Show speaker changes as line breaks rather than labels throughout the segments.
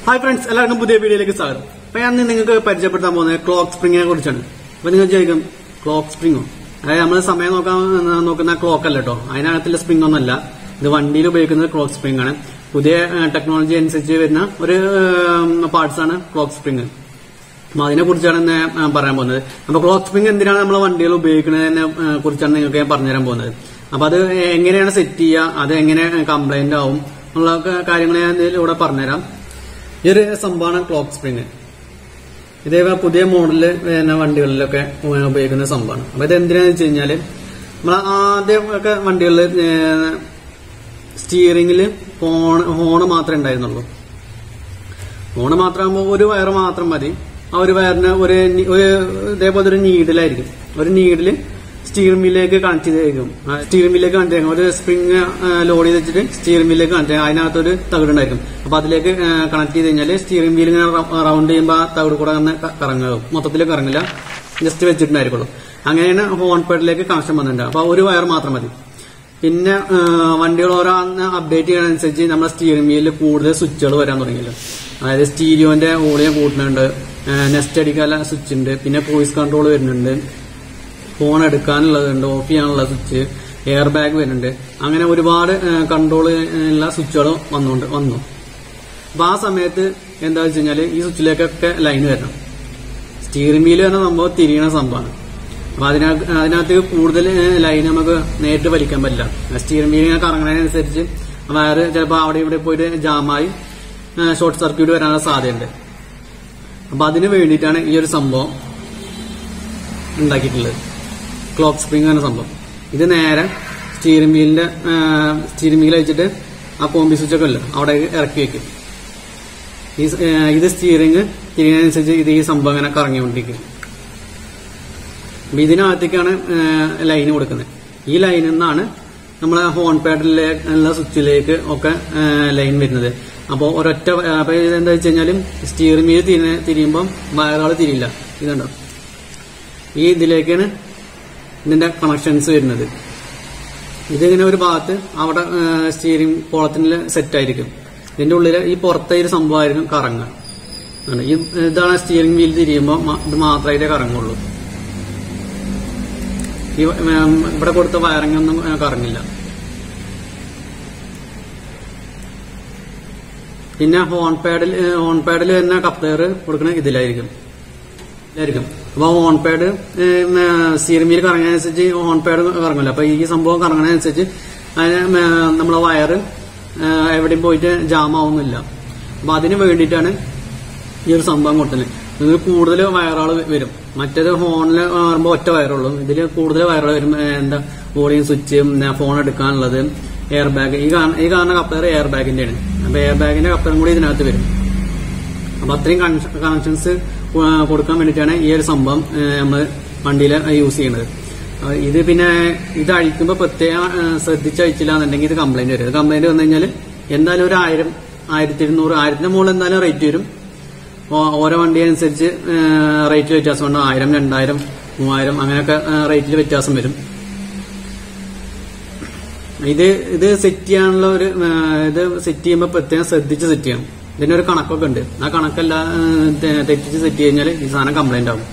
Hi friends എല്ലാവർക്കും പുതിയ വീഡിയോയിലേക്ക് സ്വാഗതം അപ്പൊ ഞാൻ ഇന്ന് നിങ്ങൾക്ക് പരിചയപ്പെടുത്താൻ പോകുന്നത് ക്ലോക്ക് സ്പ്രിങ്ങിനെ കുറിച്ചാണ് അപ്പൊ നിങ്ങൾ ചോദിക്കും ക്ലോക്ക് സ്പ്രിങ്ങോ അതായത് നമ്മൾ സമയം നോക്കാൻ ആ, നോക്കുന്ന ക്ലോക്ക് അല്ല കേട്ടോ അതിനകത്തുള്ള സ്പ്രിംഗ് ഒന്നല്ല ഇത് വണ്ടിയിൽ ഉപയോഗിക്കുന്നത് ക്ലോക്ക് സ്പ്രിംഗ് ആണ് പുതിയ ടെക്നോളജി അനുസരിച്ച് വരുന്ന ഒരു പാർട്സ് ആണ് ക്ലോക്ക് സ്പ്രിംഗ് അപ്പൊ അതിനെ കുറിച്ചാണ് ഇന്ന് ഞാൻ പറയാൻ പോകുന്നത് അപ്പൊ ക്ലോക്ക് സ്പ്രിംഗ് എന്തിനാണ് നമ്മൾ വണ്ടികൾ ഉപയോഗിക്കുന്നതിനെ ആ, കുറിച്ചാണ് നിങ്ങൾക്ക് ഞാൻ പറഞ്ഞുതരാൻ പോകുന്നത് അപ്പൊ അത് എങ്ങനെയാണ് സെറ്റ് ചെയ്യുക അത് എങ്ങനെ കംപ്ലൈന്റ് ആവും എന്നുള്ള കാര്യങ്ങൾ ഞാൻ ഇതിലൂടെ പറഞ്ഞുതരാം ഈ ഒരു സംഭവമാണ് ക്ലോക്ക് സ്പ്രിംഗ് ഇതേപോലെ പുതിയ മോഡലില് വരുന്ന വണ്ടികളിലൊക്കെ ഉപയോഗിക്കുന്ന സംഭവമാണ് അപ്പൊ ഇത് എന്തിനാന്ന് വെച്ച് കഴിഞ്ഞാല് നമ്മൾ ആദ്യം ഒക്കെ വണ്ടികളിൽ സ്റ്റിയറിംഗില് ഹോൺ ഹോണ് മാത്രമേ ഉണ്ടായിരുന്നുള്ളൂ ഹോണ് മാത്രമാകുമ്പോൾ ഒരു വയർ മാത്രം മതി ആ ഒരു വയറിന് ഒരു നി- ഒരു ഇതേപോലെ ഒരു നീഡിലായിരിക്കും ഒരു നീഡില് സ്റ്റീറിംഗ് വീലിലേക്ക് കണക്ട് ചെയ്തേക്കും സ്റ്റീറിംഗ് വീലിലേക്ക് കണക്ട് ചെയ്യും ഒരു സ്പ്രിങ് ലോഡ് ചെയ്ത് വെച്ചിട്ട് സ്റ്റീറിംഗ് വീലിലേക്ക് കണക്ട് ചെയ്യും അതിനകത്തൊരു തകിടുണ്ടായിരിക്കും അപ്പൊ അതിലേക്ക് കണക്ട് ചെയ്ത് കഴിഞ്ഞാൽ സ്റ്റീറിംഗ് വീൽ ഇങ്ങനെ റൗണ്ട് ചെയ്യുമ്പോൾ ആ തകിട് കൂടെ അങ്ങനെ ക- കറങ്ങും മൊത്തത്തിൽ കറങ്ങില്ല ജസ്റ്റ് വെച്ചിട്ടുണ്ടായിരിക്കുള്ളൂ അങ്ങനെയാണ് ഹോൺ പേഡിലേക്ക് കണക്ഷൻ വന്നിട്ടുണ്ട് അപ്പൊ ഒരു വയർ മാത്രം മതി പിന്നെ ആ, വണ്ടികൾ ഓരോന്ന് അപ്ഡേറ്റ് ചെയ്യുന്നതനുസരിച്ച് നമ്മുടെ സ്റ്റിയറിംഗ് വീലിൽ കൂടുതൽ സ്വിച്ചുകൾ വരാൻ തുടങ്ങിയല്ലോ അതായത് സ്റ്റീരിയോന്റെ ഓളിയം കൂട്ടുന്നുണ്ട് നെസ്റ്റ് അടിക്കാനുള്ള സ്വിച്ച് ഉണ്ട് പിന്നെ വോയിസ് കൺട്രോൾ വരുന്നുണ്ട് ഫോൺ എടുക്കാനുള്ളതുണ്ട് ഓഫ് ചെയ്യാനുള്ള സ്വിച്ച് എയർ ബാഗ് വരുന്നുണ്ട് അങ്ങനെ ഒരുപാട് കൺട്രോൾ ഉള്ള സ്വിച്ചുകൾ വന്നുകൊണ്ട് വന്നു അപ്പൊ ആ സമയത്ത് എന്താ വെച്ച് കഴിഞ്ഞാല് ഈ സ്വിച്ചിലേക്കൊക്കെ ലൈൻ വരണം സ്റ്റിയറിംഗ് വീല് എന്ന സംഭവം തിരിയണ സംഭവമാണ് അപ്പൊ അതിനകത്ത് അതിനകത്ത് കൂടുതൽ ലൈൻ നമുക്ക് നേരിട്ട് വലിക്കാൻ പറ്റില്ല സ്റ്റിയറിംഗ് വീൽ ഇങ്ങനെ കറങ്ങുന്നതിനനുസരിച്ച് വയറ് ചിലപ്പോൾ അവിടെ ഇവിടെ പോയിട്ട് ജാമായി ഷോർട്ട് സർക്യൂട്ട് വരാനുള്ള സാധ്യതയുണ്ട് അപ്പൊ അതിന് വേണ്ടിയിട്ടാണ് ഈ ഒരു സംഭവം ഉണ്ടാക്കിയിട്ടുള്ളത് ക്ലോക്ക് സ്പ്രിംഗ് എന്ന സംഭവം ഇത് നേരെ സ്റ്റിയറിംഗ് വീലിന്റെ സ്റ്റിയറിംഗ് വീൽ വെച്ചിട്ട് ആ കോമ്പി സ്വിച്ച് ഒക്കെ ഇല്ല അവിടെ ഇറക്കി വെക്കും ഈ സ്- ഏഹ് ഇത് സ്റ്റിയറിംഗ് തിരിയുന്നതനുസരിച്ച് ഇത് ഈ സംഭവം ഇങ്ങനെ കറങ്ങിക്കൊണ്ടിരിക്കും അപ്പൊ ഇതിനകത്തേക്കാണ് ലൈൻ കൊടുക്കുന്നത് ഈ ലൈനിൽ നിന്നാണ് നമ്മളെ ഹോൺ പാഡിലെ ഉള്ള സ്വിച്ചിലേക്ക് ഒക്കെ ലൈൻ വരുന്നത് അപ്പോൾ ഒരൊറ്റ വ- അപ്പൊ ഇതെന്താ വെച്ച് കഴിഞ്ഞാലും സ്റ്റിയറിംഗ് വീൽ തിരി തിരിയുമ്പം വയറുകൾ തിരിയില്ല ഇതുണ്ടോ ഈ ഇതിലേക്കാണ് ഇതിന്റെ കണക്ഷൻസ് വരുന്നത് ഇതിങ്ങനെ ഒരു ഭാഗത്ത് അവിടെ സ്റ്റിയറിംഗ് കോളത്തിൽ സെറ്റ് ആയിരിക്കും ഇതിന്റെ ഉള്ളിൽ ഈ പുറത്തെ ഒരു സംഭവമായിരിക്കും കറങ്ങുക ആണ്. ഈ ഇതാണ് സ്റ്റിയറിംഗ് വീൽ തിരിയുമ്പോൾ ഇത് മാത്രമായിട്ടേ കറങ്ങുള്ളൂ ഈ ഉം, ഇവിടെ കൊടുത്ത വയറിംഗ് ഒന്നും ഏ, കറങ്ങില്ല പിന്നെ ഹോൺ പാഡിൽ ഹോൺ പാഡിൽ തന്നെ കപ്ലെയർ കൊടുക്കണ ഇതിലായിരിക്കും ഇതിലായിരിക്കും അപ്പൊ ഹോൺ പാഡ് സ്റ്റിയറിംഗ് വീൽ കറങ്ങുന്നതനുസരിച്ച് ഹോൺ പാഡ് കറങ്ങില്ല അപ്പൊ ഈ സംഭവം കറങ്ങുന്നതനുസരിച്ച് അതിന് മേ, നമ്മളെ വയറ് ഏ, എവിടെയും പോയിട്ട് ജാം ആവുന്നില്ല അപ്പൊ അതിന് വേണ്ടിയിട്ടാണ് ഈ ഒരു സംഭവം കൊടുത്തത് ഇതിൽ കൂടുതൽ വയറുകൾ വരും മറ്റേത് ഫോണിൽ പറയുമ്പോൾ ഒറ്റ വയറുള്ളൂ ഇതിൽ കൂടുതൽ വയറുകൾ വരും ഏ, എന്താ വോളിയം സ്വിച്ച് ഫോൺ എടുക്കാനുള്ളത് എയർ ബാഗ് ഈ കാണ- ഈ കാണുന്ന കപ്പർ എയർ ബാഗിന്റെയാണ് അപ്പൊ എയർ ബാഗിന്റെ കപ്പറും കൂടി ഇതിനകത്ത് വരും അപ്പൊ അത്രയും കണക്ഷൻസ് കൊടുക്കാൻ വേണ്ടിയിട്ടാണ് ഈ ഒരു സംഭവം നമ്മൾ വണ്ടിയിൽ യൂസ് ചെയ്യുന്നത് ആ, ഇത് പിന്നെ ഇത് അഴിക്കുമ്പോൾ പ്രത്യേകം ആ, ശ്രദ്ധിച്ച് അഴിച്ചില്ല എന്നുണ്ടെങ്കിൽ ഇത് കംപ്ലൈന്റ് വരും കംപ്ലൈന്റ് വന്നു കഴിഞ്ഞാൽ എന്തായാലും ഒരു ആയിരം ആയിരത്തി ഇരുന്നൂറ് ആയിരത്തിന്റെ മുകളിൽ എന്തായാലും റേറ്റ് വരും ഓ- ഓരോ വണ്ടി അനുസരിച്ച് റേറ്റ് വ്യത്യാസം ഉണ്ട് ആയിരം രണ്ടായിരം മൂവായിരം അങ്ങനെയൊക്കെ റേറ്റിൽ വ്യത്യാസം വരും ഇത് ഇത് സെറ്റ് ചെയ്യാനുള്ള ഒരു ആ, ഇത് സെറ്റ് ചെയ്യുമ്പോൾ പ്രത്യേകം ശ്രദ്ധിച്ച് സെറ്റ് ചെയ്യണം ഇതിനൊരു കണക്കൊക്കെ ഉണ്ട് ആ കണക്കല്ല ആ, തെ- തെറ്റിച്ച് സെറ്റ് കഴിഞ്ഞാൽ ഈ സാധനം കംപ്ലൈന്റ് ആവും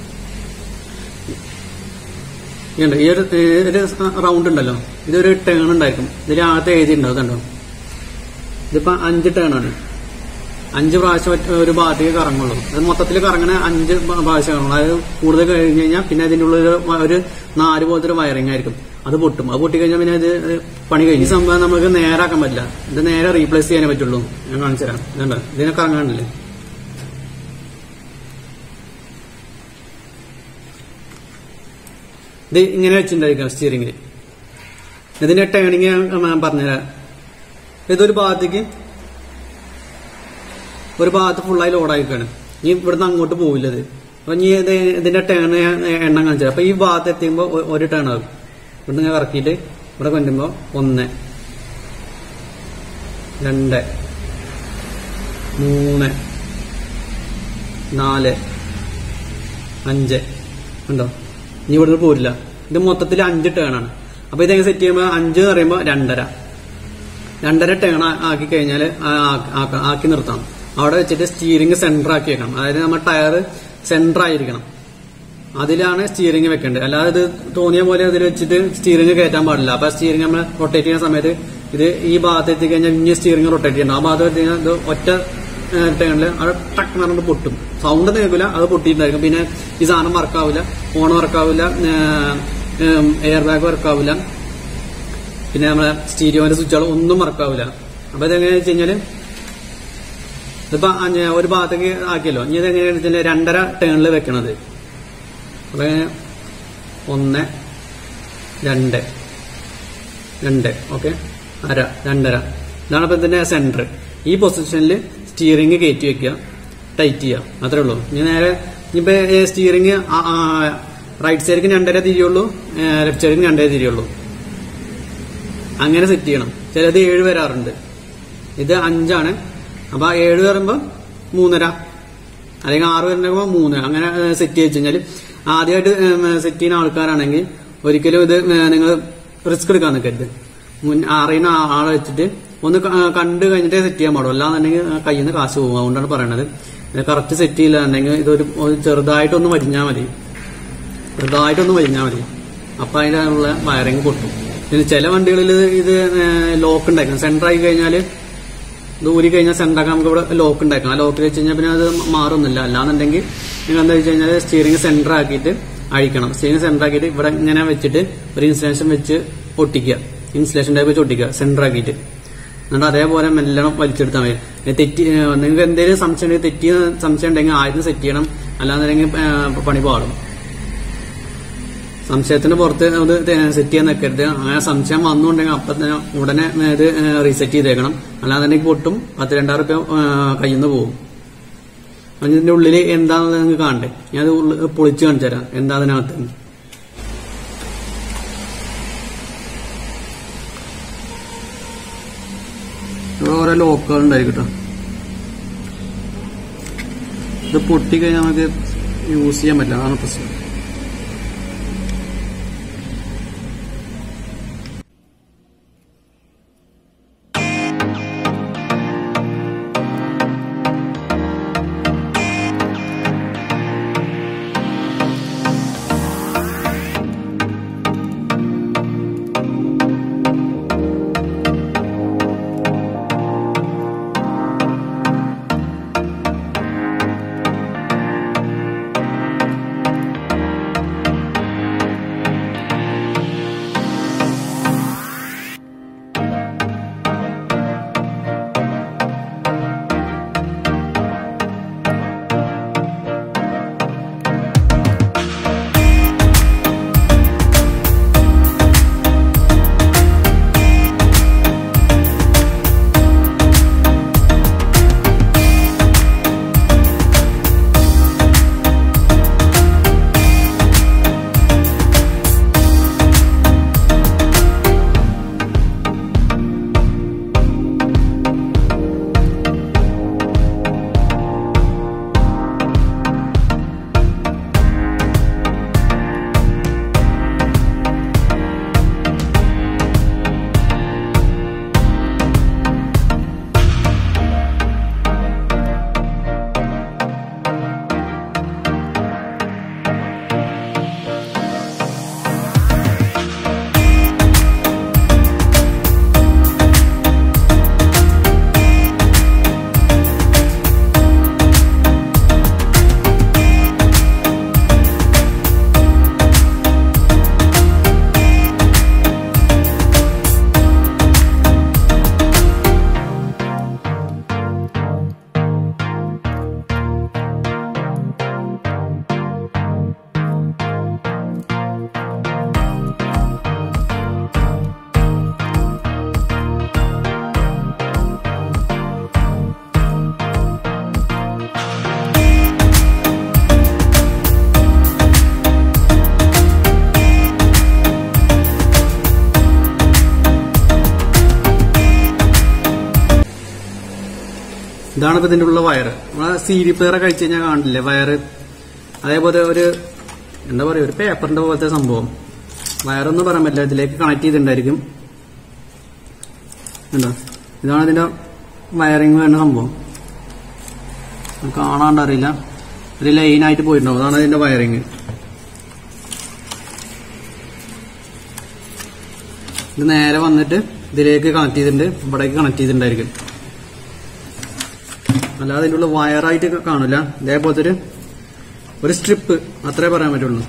ഇതുണ്ട്. ഈ ഒരു ഏ, ഒരു റൗണ്ട് ഉണ്ടല്ലോ ഇതൊരു ടേൺ ഉണ്ടായിരിക്കും ഇതിൽ ആദ്യത്തെ എഴുതിയിട്ടുണ്ടാവും ഇതുണ്ടോ ഇതിപ്പോ അഞ്ച് ടേൺ ആണ് അഞ്ച് പ്രാവശ്യം ഒറ്റ- ഒരു ഭാഗത്തേക്ക് കറങ്ങുള്ളൂ അത് മൊത്തത്തിൽ കറങ്ങണ അഞ്ച് ഭ- പ്രാവശ്യം കറങ്ങുള്ളൂ അത് കൂടുതൽ കഴിഞ്ഞ് കഴിഞ്ഞാൽ പിന്നെ അതിന്റെ ഉള്ളിൽ ഒരു വ- ഒരു നാല് പോലത്തെ ഒരു വയറിംഗ് ആയിരിക്കും അത് പൊട്ടും അത് പൊട്ടി കഴിഞ്ഞാൽ പിന്നെ ഇത് പണി കഴിഞ്ഞ് ഈ സംഭവം നമുക്ക് നേരാക്കാൻ പറ്റില്ല ഇത് നേരെ റീപ്ലേസ് ചെയ്യാനേ പറ്റുള്ളൂ ഞാൻ കാണിച്ചു തരാം ഇതുണ്ട് ഇതിനെ കറങ്ങാനില്ലേ ഇത് ഇങ്ങനെ വെച്ചിട്ടുണ്ടായിരിക്കാം സ്റ്റിയറിംഗിൽ ഇതിന്റെ ടേണിങ് ഞാൻ പറഞ്ഞുതരാം ഇതൊരു ഭാഗത്തേക്ക് ഒരു ഭാഗത്ത് ഫുള്ളായി ലോഡായിക്കാണ് ഇനി ഇവിടുന്ന് അങ്ങോട്ട് പോവില്ല ഇത് അപ്പൊ ഇനി ഇത് ഇതിന്റെ ടേൺ എണ്ണം കാണിച്ചത് അപ്പൊ ഈ ഭാഗത്ത് എത്തിയുമ്പോ ഒ- ഒരു ടേൺ ആകും ഇവിടുന്ന് ഇങ്ങനെ ഇറക്കിയിട്ട് ഇവിടെ കൊണ്ടുമ്പോ ഒന്ന് രണ്ട് മൂന്ന് നാല് അഞ്ച് ഉണ്ടോ ഇനി ഇവിടുന്ന് പോരില്ല ഇത് മൊത്തത്തിൽ അഞ്ച് ടേൺ ആണ് അപ്പൊ ഇതെങ്ങനെ സെറ്റ് ചെയ്യുമ്പോൾ അഞ്ച് എന്ന് പറയുമ്പോൾ രണ്ടര രണ്ടര ടേൺ ആക്കി കഴിഞ്ഞാൽ ആക്കി നിർത്താം അവിടെ വെച്ചിട്ട് സ്റ്റീറിംഗ് സെന്റർ ആക്കി വെക്കണം അതായത് നമ്മൾ ടയർ സെന്റർ ആയിരിക്കണം അതിലാണ് സ്റ്റിയറിംഗ് വെക്കേണ്ടത് അല്ലാതെ ഇത് തോന്നിയ പോലെ അതിൽ വെച്ചിട്ട് സ്റ്റിയറിംഗ് കയറ്റാൻ പാടില്ല അപ്പൊ സ്റ്റിയറിംഗ് നമ്മൾ റൊട്ടേറ്റ് ചെയ്യുന്ന സമയത്ത് ഇത് ഈ ഭാഗത്ത് എത്തിക്കഴിഞ്ഞാൽ ഇനി സ്റ്റിയറിംഗ് റൊട്ടേറ്റ് ചെയ്യണം ആ ഭാഗത്ത് എത്തിക്കഴിഞ്ഞാൽ ഇത് ഒറ്റ ടേണില് അത് ടക്ക് പറഞ്ഞിട്ട് പൊട്ടും സൗണ്ട് കേൾക്കില്ല അത് പൊട്ടിയിട്ടുണ്ടായിരിക്കും പിന്നെ ഈ സാധനം വർക്കാവില്ല ഫോൺ വർക്കാവില്ല എയർ ബാഗ് വർക്കാവില്ല പിന്നെ നമ്മളെ സ്റ്റീരിയോന്റെ സ്വിച്ചുകൾ ഒന്നും വർക്കാവില്ല അപ്പൊ ഇതെങ്ങനെയാ വെച്ച് കഴിഞ്ഞാല് ഇതിപ്പോ അഞ്ഞ- ഒരു ഭാഗത്തേക്ക് ആക്കിയല്ലോ ഇനി ഇതെങ്ങനെയാണെന്ന് വെച്ചാൽ രണ്ടര ടേണിൽ വെക്കണത് അപ്പൊ ഇങ്ങനെ ഒന്ന് രണ്ട് രണ്ട് ഓക്കെ അര രണ്ടര ഇതാണ് ഇപ്പൊ ഇതിന്റെ സെന്റർ ഈ പൊസിഷനിൽ സ്റ്റിയറിംഗ് കയറ്റി വെക്കുക ടൈറ്റ് ചെയ്യുക അത്രേ ഉള്ളൂ ഇനി നേരെ ഇനിയിപ്പോ സ്റ്റിയറിംഗ് റൈറ്റ് സൈഡിലേക്ക് രണ്ടര തിരിയുള്ളൂ ലെഫ്റ്റ് സൈഡിലേക്ക് രണ്ടര തിരിയുള്ളൂ അങ്ങനെ സെറ്റ് ചെയ്യണം ചിലത് ഏഴ് വരാറുണ്ട് ഇത് അഞ്ചാണ് അപ്പൊ ആ ഏഴ് വരുമ്പോ മൂന്നര അല്ലെങ്കിൽ ആറ് വരുമ്പോ മൂന്ന് അങ്ങനെ സെറ്റ് ചെയ്ത് കഴിഞ്ഞാൽ ആദ്യമായിട്ട് സെറ്റ് ചെയ്യുന്ന ആൾക്കാരാണെങ്കിൽ ഒരിക്കലും ഇത് നിങ്ങൾ റിസ്ക് എടുക്കാൻ നിൽക്കരുത് മുൻ അറിയുന്ന ആ- ആളെ വെച്ചിട്ട് ഒന്ന് ക- കണ്ട് കഴിഞ്ഞിട്ടേ സെറ്റ് ചെയ്യാൻ പാടുള്ളൂ അല്ലാന്നുണ്ടെങ്കിൽ കയ്യിൽ നിന്ന് കാശ് പോകും അതുകൊണ്ടാണ് പറയണത് കറക്റ്റ് സെറ്റ് ചെയ്യില്ലാന്നുണ്ടെങ്കിൽ ഇതൊരു ഒരു ചെറുതായിട്ടൊന്ന് വരിഞ്ഞാൽ മതി ചെറുതായിട്ടൊന്ന് വരിഞ്ഞാൽ മതി അപ്പൊ അതിനുള്ള വയറിങ് പൊട്ടും പിന്നെ ചില വണ്ടികളിൽ ഇത് ലോക്ക് ഉണ്ടാക്കണം സെന്റർ ആയി കഴിഞ്ഞാൽ ഇത് ഊരി കഴിഞ്ഞാൽ സെന്റർ നമുക്ക് ഇവിടെ ലോക്ക് ഉണ്ടാക്കണം ആ ലോക്കിൽ വെച്ച് കഴിഞ്ഞാൽ പിന്നെ അത് മാറുന്നില്ല അല്ലാന്നുണ്ടെങ്കിൽ നിങ്ങൾ എന്താ വെച്ച് കഴിഞ്ഞാൽ സ്റ്റിയറിംഗ് സെന്റർ ആക്കിയിട്ട് അഴിക്കണം സ്റ്റിയറിംഗ് സെന്റർ ആക്കിയിട്ട് ഇവിടെ ഇങ്ങനെ വെച്ചിട്ട് ഒരു ഇൻസുലേഷൻ വെച്ച് ഒട്ടിക്കുക ഇൻസുലേഷൻ ടൈപ്പ് വെച്ച് ഒട്ടിക്കുക സെന്റർ ആക്കിയിട്ട് എന്നിട്ട് അതേപോലെ മെല്ലണം വലിച്ചെടുത്താൽ മതി ഇനി തെറ്റി ഏഹ് നിങ്ങൾക്ക് എന്തെങ്കിലും സംശയം ഉണ്ടെങ്കിൽ തെറ്റിയ സംശയം ഉണ്ടെങ്കിൽ ആദ്യം സെറ്റ് ചെയ്യണം അല്ലാന്നുണ്ടെങ്കിൽ ഏഹ് പണി പാടും സംശയത്തിന് പുറത്ത് അത് സെറ്റ് ചെയ്യാൻ നിൽക്കരുത് അങ്ങനെ സംശയം വന്നുണ്ടെങ്കിൽ അപ്പം തന്നെ ഉടനെ ഇത് റീസെറ്റ് ചെയ്തേക്കണം അല്ലാന്നുണ്ടെങ്കിൽ പൊട്ടും പത്ത് രണ്ടായിരം റുപ്യ കയ്യിൽ നിന്ന് പോകും അപ്പൊ ഇതിന്റെ ഉള്ളിൽ എന്താണെന്ന് നിങ്ങൾക്ക് കാണണ്ടേ ഞാൻ അത് ഉള്ള് പൊളിച്ച് കാണിച്ചു തരാം എന്താ അതിനകത്ത് ഇവിടെ ഓരോ ലോക്കുകൾ ഉണ്ടായിരിക്കും കേട്ടോ ഇത് പൊട്ടിക്കഴിഞ്ഞാൽ നമുക്ക് യൂസ് ചെയ്യാൻ പറ്റില്ല അതാണ് പ്രശ്നം ഇതാണ് ഇപ്പൊ ഇതിന്റെ ഉള്ള വയറ് നമ്മളെ സി ഡി പ്ലെയർ കഴിച്ചു കഴിഞ്ഞാൽ കാണില്ലേ വയറ് അതേപോലെ ഒരു എന്താ പറയാ ഒരു പേപ്പറിന്റെ പോലത്തെ സംഭവം വയറൊന്നും പറയാൻ പറ്റില്ല ഇതിലേക്ക് കണക്ട് ചെയ്തിട്ടുണ്ടായിരിക്കും ഉണ്ടോ ഇതാണ് ഇതിന്റെ വയറിങ് വേണ്ട സംഭവം കാണാണ്ടറിയില്ല ഒരു ലൈനായിട്ട് പോയിട്ടുണ്ടാവും അതാണ് അതിന്റെ വയറിങ് ഇത് നേരെ വന്നിട്ട് ഇതിലേക്ക് കണക്ട് ചെയ്തിട്ടുണ്ട് ഇവിടേക്ക് കണക്ട് ചെയ്തിട്ടുണ്ടായിരിക്കും അല്ലാതെ അതിൻ്റെ ഉള്ള വയറായിട്ട് കാണില്ല ഇതേപോലത്തെ ഒരു ഒരു സ്ട്രിപ്പ് അത്രേ പറയാൻ പറ്റുള്ളൂ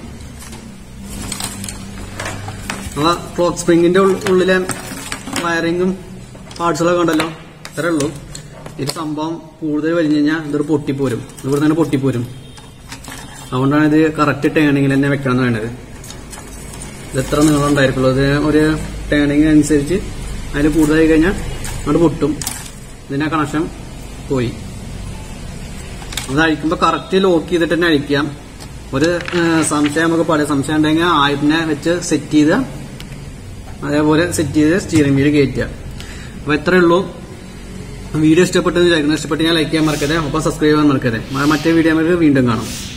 ആ ക്ലോക്ക് സ്പ്രിങ്ങിന്റെ ഉള്ളിലെ വയറിങ്ങും പാർട്സുകളൊക്കെ ഉണ്ടല്ലോ അത്രേ ഉള്ളൂ ഇത് സംഭവം കൂടുതൽ വലിഞ്ഞു കഴിഞ്ഞാൽ ഇതൊരു പൊട്ടിപ്പോരും ഇവിടെ തന്നെ പൊട്ടിപ്പോരും അതുകൊണ്ടാണ് ഇത് കറക്റ്റ് ടേണിങ്ങിൽ തന്നെ വെക്കണം എന്ന് വേണ്ടത് ഇത് എത്ര നീളം ഉണ്ടായിരിക്കുള്ളൂ ഇത് ഒരു ടേണിങ് അനുസരിച്ച് അതിന് കൂടുതലായി കഴിഞ്ഞാൽ അങ്ങോട്ട് പൊട്ടും ഇതിന്റെ കണക്ഷൻ പോയി അത് അഴിക്കുമ്പോൾ കറക്റ്റ് ലോക്ക് ചെയ്തിട്ട് തന്നെ അഴിക്കാം ഒരു ഏഹ്, സംശയം നമുക്ക് പറയാം സംശയം ഉണ്ടെങ്കിൽ ആയിരത്തിനെ വെച്ച് സെറ്റ് ചെയ്ത് അതേപോലെ സെറ്റ് ചെയ്ത് സ്റ്റിയറിംഗ് വീല് കയറ്റുക അപ്പൊ ഇത്രേ ഉള്ളൂ വീഡിയോ ഇഷ്ടപ്പെട്ടെന്ന് വിചാരിക്കുന്നു ഇഷ്ടപ്പെട്ട് ഞാൻ ലൈക്ക് ചെയ്യാൻ മറക്കരുത് ഒപ്പം സബ്സ്ക്രൈബ് ചെയ്യാൻ മറക്കരുത് മറ്റേ വീഡിയോ നമുക്ക് വീണ്ടും കാണാം